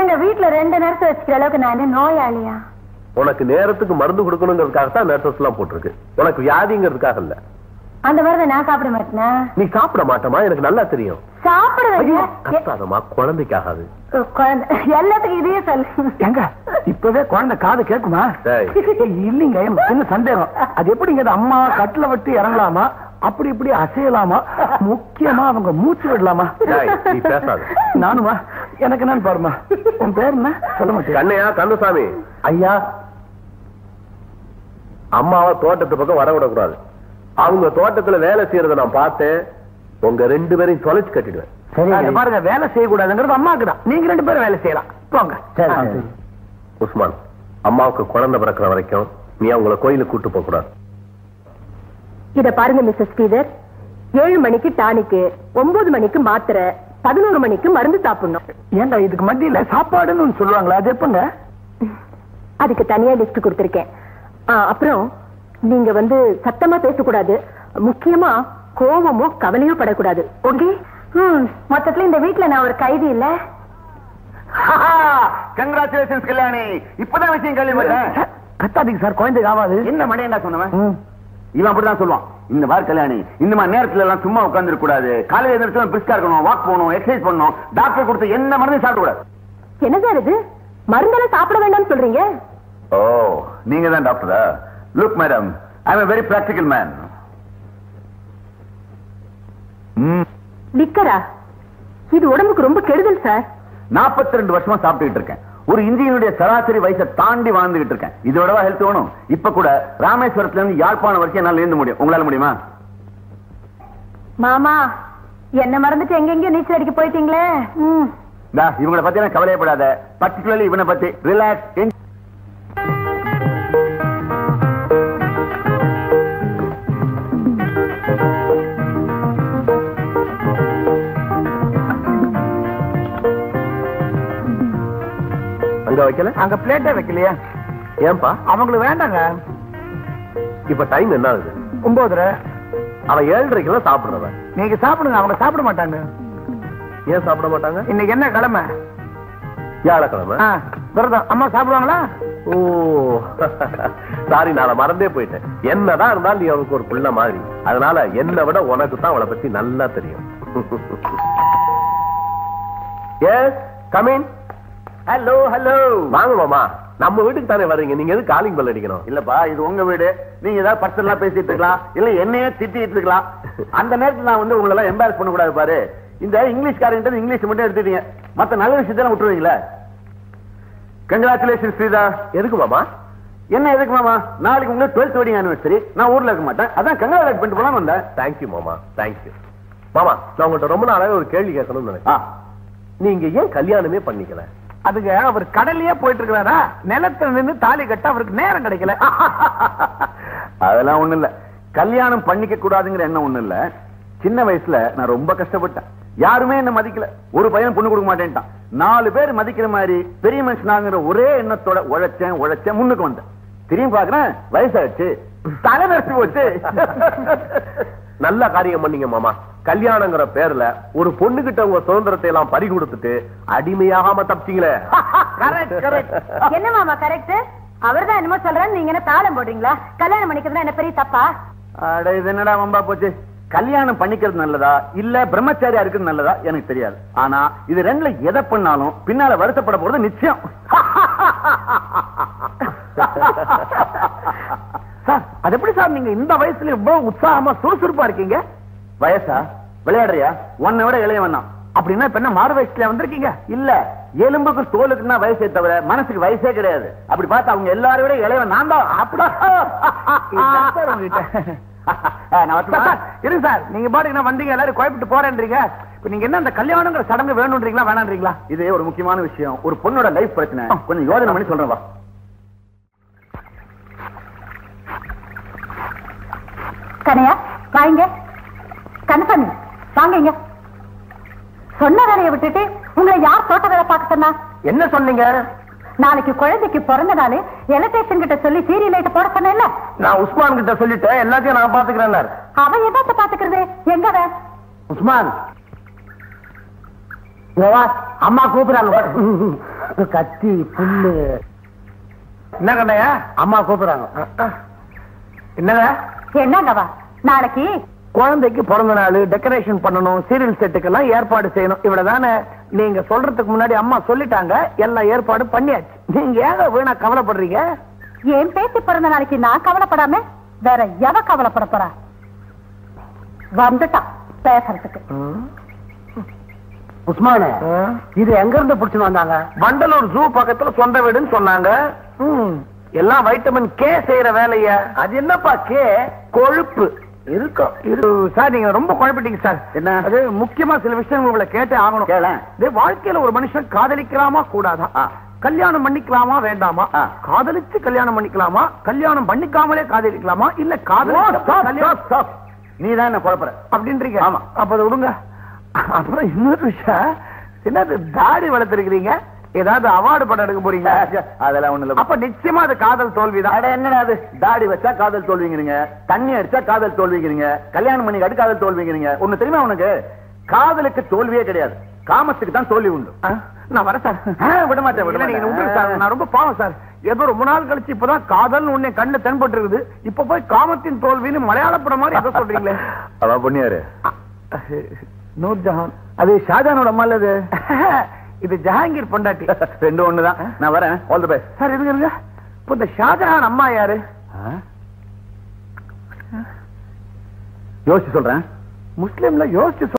என்ன வீட்டுல ரெண்டு நேரத்தை வச்சுக்கிற அளவுக்கு நான் என்ன நோயாளியா உனக்கு நேரத்துக்கு மருந்து கொடுக்கணுங்கிறதுக்காக தான் நர்சஸ் எல்லாம் போட்டிருக்கு உனக்கு வியாதிங்கிறதுக்காக இல்ல அந்த மருந்தை நான் சாப்பிட மாட்டேனா நீ சாப்பிட மாட்டமா எனக்கு நல்லா தெரியும் சாப்பிடுவேன் கத்தாதமா குழந்தைக்காகாது குழந்தை எல்லாத்துக்கும் இதையே சொல்லு எங்க இப்பவே குழந்தை காது கேக்குமா டேய். இல்லீங்க எனக்கு சின்ன சந்தேகம் அது எப்படிங்க அது அம்மா கட்டில விட்டு இறங்கலாமா அப்படி இப்படி அசையலாமா முக்கியமா அவங்க மூச்சு விடலாமா டேய், நீ பேசாத. நானுமா எனக்கு என்னன்னு பாருமா உன் பேர் என்ன சொல்ல மாட்டேன் கண்ணையா கந்தசாமி ஐயா அம்மாவை தோட்டத்து பக்கம் வரவிடக்கூடாது அவங்க தோட்டத்துல வேலை செய்யறத நான் பார்த்தேன் உங்க ரெண்டு பேரையும் தொலைச்சு கட்டிடுவேன் அது பாருங்க வேலை செய்யக்கூடாதுங்கிறது அம்மாக்கு தான் நீங்க ரெண்டு பேரும் வேலை செய்யலாம் போங்க உஸ்மான் அம்மாவுக்கு குழந்தை பிறக்கிற வரைக்கும் நீ அவங்கள கோயிலுக்கு கூட்டு போக கூடாது இத பாருங்க மிஸ்டர் ஸ்ரீதர் ஏழு மணிக்கு டானிக்கு ஒன்பது மணிக்கு மாத்திரை பதினோரு மணிக்கு மருந்து சாப்பிடணும் ஏன்டா இதுக்கு மத்தியில சாப்பாடுன்னு ஒண்ணு சொல்லுவாங்களா அது எப்பங்க அதுக்கு தனியா லிஸ்ட் கொடுத்திருக்கேன் ஆ, அப்புறம் நீங்க வந்து சத்தமா பேசக்கூடாது முக்கியமா கோவமோ கவலையோ படக்கூடாது ஓகே ம், மொத்தத்துல இந்த வீட்டுல நான் ஒரு கைதி இல்ல கங்க்ராச்சுலேஷன்ஸ் கல்யாணி இப்பதான் விஷயம் கேள்விப்பட்டேன் கத்தாதீங்க சார் குழந்தைக்கு ஆகாது என்ன மணி என்ன சொன்னவன் ம். இவன் அப்படிதான் சொல்லுவான் இந்த மாதிரி கல்யாணி இந்த மாதிரி நேரத்துல எல்லாம் சும்மா உட்கார்ந்து கூடாது காலையில எந்திரிச்சு பிரிஸ்கா இருக்கணும் வாக் போகணும் எக்ஸசைஸ் பண்ணணும் டாக்டர் கொடுத்து என்ன மருந்து சாப்பிட கூடாது என்ன சார் இது மருந்தெல்லாம் சாப்பிட வேண்டாம்னு சொல்றீங்க ஓ நீங்க தான் டாக்டரா look madam I am very practical man லிக்கரா இது உடம்புக்கு ரொம்ப கெடுதல் சார் நாற்பத்தி ரெண்டு வருஷமா சாப்பிட்டுக்கிட்டு இருக்கேன் ஒரு இந்தியனுடைய சராசரி வயசை தாண்டி வாழ்ந்துகிட்டு இருக்கேன் இதோடவா ஹெல்த் வேணும் இப்ப கூட ராமேஸ்வரத்துல இருந்து யாழ்ப்பாணம் வரைக்கும் என்னால எழுந்த முடியும் உங்களால முடியுமா மாமா என்ன மறந்துட்டு எங்கெங்கயோ நீச்சல் அடிக்க போயிட்டீங்களே ம் இந்தா, இவங்கள பத்தி எல்லாம் கவலையப்படாத பர்டிகுலர்லி இவனை பத்தி ரிலாக்ஸ் அங்க வைக்கல அங்க பிளேட்டே வைக்கலையா ஏன்பா அவங்களுக்கு வேண்டாங்க இப்ப டைம் என்ன ஆகுது ஒன்பதுரை அவன் ஏழரைக்கெல்லாம் சாப்பிடுறவன் நீங்க சாப்பிடுங்க அவங்க சாப்பிட மாட்டாங்க ஏன் சாப்பிட மாட்டாங்க இன்னைக்கு என்ன கிழமை வியாழக்கிழமை ஆ, விரதம் அம்மா சாப்பிடுவாங்களா ஓ சாரி நான் மறந்தே போயிட்டேன் என்னதான் இருந்தாலும் நீ அவனுக்கு ஒரு புள்ள மாதிரி அதனால என்னை விட உனக்கு தான் அவளை பத்தி நல்லா தெரியும் எஸ் கமின் ஹலோ ஹலோ வாங்க மாமா நம்ம வீட்டுக்கு தானே வர்றீங்க நீங்க எது காலிங் பெல் அடிக்கணும் இல்லப்பா இது உங்க வீடு நீங்க ஏதாவது பர்சனலா பேசிட்டு இருக்கலாம் இல்ல என்னையே திட்டிட்டு இருக்கலாம் அந்த நேரத்துல நான் வந்து உங்களை எல்லாம் எம்பாரஸ் பண்ண கூடாது பாரு இந்த இங்கிலீஷ்காரங்க இங்கிலீஷ் மட்டும் எடுத்துட்டீங்க மத்த நல்ல விஷயத்தெல்லாம் விட்டுருவீங்களா கங்க்ராச்சுலேஷன் ஸ்ரீதா எதுக்கு மாமா என்ன எதுக்கு மாமா நாளைக்கு உங்களுக்கு டுவெல்த் வெட்டிங் ஆனிவர்சரி நான் ஊர்ல இருக்க மாட்டேன் அதான் கங்க்ராச்சுலேட் பண்ணிட்டு போலாம் வந்தேன் தேங்க்யூ மாமா தேங்க்யூ மாமா நான் உங்கள்கிட்ட ரொம்ப நாளாவே ஒரு கேள்வி கேட்கணும்னு நினைக்கிறேன் ஆ நீங்க ஏன் கல்யாணமே பண்ணிக்கல அதுக்கு அவர் கடல்லயே போயிட்டு இருக்கிறாரா நிலத்துல நின்னு தாலி கட்ட அவருக்கு நேரம் கிடைக்கல அதெல்லாம் ஒண்ணு இல்ல கல்யாணம் பண்ணிக்க கூடாதுங்கிற எண்ணம் ஒண்ணு இல்ல சின்ன வயசுல நான் ரொம்ப கஷ்டப்பட்டேன் யாருமே என்ன மதிக்கல ஒரு பையன் பொண்ணு கொடுக்க மாட்டேன்ட்டான் நாலு பேர் மதிக்கிற மாதிரி பெரிய மனுஷனாங்கிற ஒரே எண்ணத்தோட உழைச்சேன் உழைச்சேன் முன்னுக்கு வந்தேன் திரும்பி பாக்குறேன் வயசாச்சு தலை நடிச்சு போச்சு நல்ல காரியம் பண்ணீங்க மாமா கல்யாணங்கிற பேர்ல ஒரு பொண்ணு கிட்ட உங்க சுதந்திரத்தை எல்லாம் பறி கொடுத்துட்டு அடிமையாகாம தப்பிச்சீங்களே கரெக்ட் கரெக்ட் என்ன மாமா கரெக்ட் அவர்தான் என்னமோ சொல்றாரு நீங்க என்ன தாளம் போடுறீங்களா கல்யாணம் பண்ணிக்கிறதுனா என்ன பெரிய தப்பா அட இது என்னடா வம்பா போச்சு கல்யாணம் பண்ணிக்கிறது நல்லதா இல்ல பிரம்மச்சாரியா இருக்கிறது நல்லதா எனக்கு தெரியாது ஆனா இது ரெண்டுல எதை பண்ணாலும் பின்னால வருத்தப்பட போறது நிச்சயம் சார் அது எப்படி சார் நீங்க இந்த வயசுல இவ்வளவு உற்சாகமா சுறுசுறுப்பா இருக்கீங்க வயசா விளையாடுறியா உன்னை விட இளையவன் தான் அப்படின்னா இப்ப என்ன மாறு வயசுல வந்திருக்கீங்க இல்ல எலும்புக்கு தோலுக்குன்னா வயசே தவிர மனசுக்கு வயசே கிடையாது அப்படி பார்த்தா அவங்க எல்லாரும் விட இளையவன் நான் தான் அப்படியா இதுதான் சார் உங்ககிட்ட. நான் வரட்டுமா? சார், சார், இருங்க சார் நீங்க பாட்டுக்கு வந்தீங்க எல்லாரும் குழப்பிட்டு போறேன்றீங்க இப்ப நீங்க என்ன அந்த கல்யாணங்கிற சடங்கு வேணும்ன்றீங்களா வேணான்றீங்களா இது ஒரு முக்கியமான விஷயம் ஒரு பொண்ணோட லைஃப் பிரச்சனை கொஞ்சம் யோசனை பண்ணி சொல்றேன் வா கனையா வாங்க கண்ணசாமி வாங்க இங்க சொன்ன வேலையை விட்டுட்டு உங்களை யார் தோட்ட வேலை பார்க்க சொன்னா என்ன சொன்னீங்க நாளைக்கு குழந்தைக்கு பிறந்த நாள் எலக்ட்ரிஷியன் கிட்ட சொல்லி சீரியல் லைட் போட சொன்னேன்ல நான் உஸ்மான் கிட்ட சொல்லிட்டேன் எல்லாத்தையும் நான் பாத்துக்கிறேன் அவன் எதாத்த பாத்துக்கிறது எங்க அவன்? உஸ்மான் இங்க வா அம்மா கூப்பிடுறாங்க கத்தி புல்லு என்ன கண்ணையா அம்மா கூப்பிடுறாங்க என்னங்க என்னங்கவா நாளைக்கு குழந்தைக்கு பிறந்த நாள் டெக்கரேஷன் பண்ணணும் சீரியல் செட்டுக்கெல்லாம் ஏற்பாடு செய்யணும் இவ்வளவுதானே நீங்க சொல்றதுக்கு முன்னாடி அம்மா சொல்லிட்டாங்க எல்லா ஏற்பாடு பண்ணியாச்சு நீங்க ஏங்க வீணா கவலைப்படுறீங்க என் பேத்தி பிறந்த நாளைக்கு நான் கவலைப்படாம வேற எவ கவலைப்பட போறா வந்துட்டான் பேசுறதுக்கு உஸ்மானே இது எங்க இருந்து புடிச்சு வந்தாங்க வண்டலூர் ஜூ பக்கத்துல சொந்த வீடுன்னு சொன்னாங்க ம், எல்லாம் வைட்டமின் கே செய்யற வேலைய அது என்னப்பா கே கொழுப்பு இருக்கும் இது சார் நீங்க ரொம்ப குழப்பிட்டீங்க சார் என்ன? அது முக்கியமா சில விஷயங்கள் உங்களை கேட்டே ஆகணும் கேளேன். இது வாழ்க்கையில ஒரு மனுஷன் காதலிக்கலாமா கூடாதா ஆ. கல்யாணம் பண்ணிக்கலாமா வேண்டாமா ஆ. காதலிச்சு கல்யாணம் பண்ணிக்கலாமா கல்யாணம் பண்ணிக்காமலே காதலிக்கலாமா இல்ல stop, காதலிச்சு stop, கல்யாணம் stop. நீ தான் என்ன குழப்பற அப்படின்றீங்க ஆமா. அப்ப அதை விடுங்க அப்புறம் இன்னொரு விஷயம் என்னது தாடி வளர்த்திருக்கிறீங்க ஏதாவது அவார்டு படம் எடுக்க போறீங்க அதெல்லாம் ஒண்ணு இல்ல அப்ப நிச்சயமா அது காதல் தோல்விதான் அட என்னடா அது தாடி வச்சா காதல் தோல்விங்கிறீங்க தண்ணி அடிச்சா காதல் தோல்விங்கிறீங்க கல்யாணம் பண்ணி காட்டி காதல் தோல்விங்கிறீங்க ஒண்ணு தெரியுமா உனக்கு காதலுக்கு தோல்வியே கிடையாது காமத்துக்கு தான் தோல்வி உண்டு ஆ, நான் வரேன் சார் ஆ, விட மாட்டேன், விட இல்ல, நீங்க மாட்டேன். விட்டுருங்க சார் நான் ரொம்ப பாவம் சார் ஏதோ ரொம்ப நாள் கழிச்சு இப்பதான் காதல் உன்னை கண்ணு தென்பட்டு இருக்குது இப்ப போய் காமத்தின் தோல்வின்னு மலையாள படம் மாதிரி ஏதோ சொல்றீங்களே அதான் பண்ணியாரு நூர்ஜஹான் அது ஷாஜானோட அம்மா இல்ல இது இது ஜஹாங்கீர் பொண்டாட்டி ரெண்டு ஒண்ணுதான் நான் வரேன் ஆல் தி பெஸ்ட் சார் இருங்க இருங்க இப்ப இந்த ஷாஜஹான் அம்மா யாரு யோசிச்சு சொல்றேன் முஸ்லிம்ல யோசிச்சு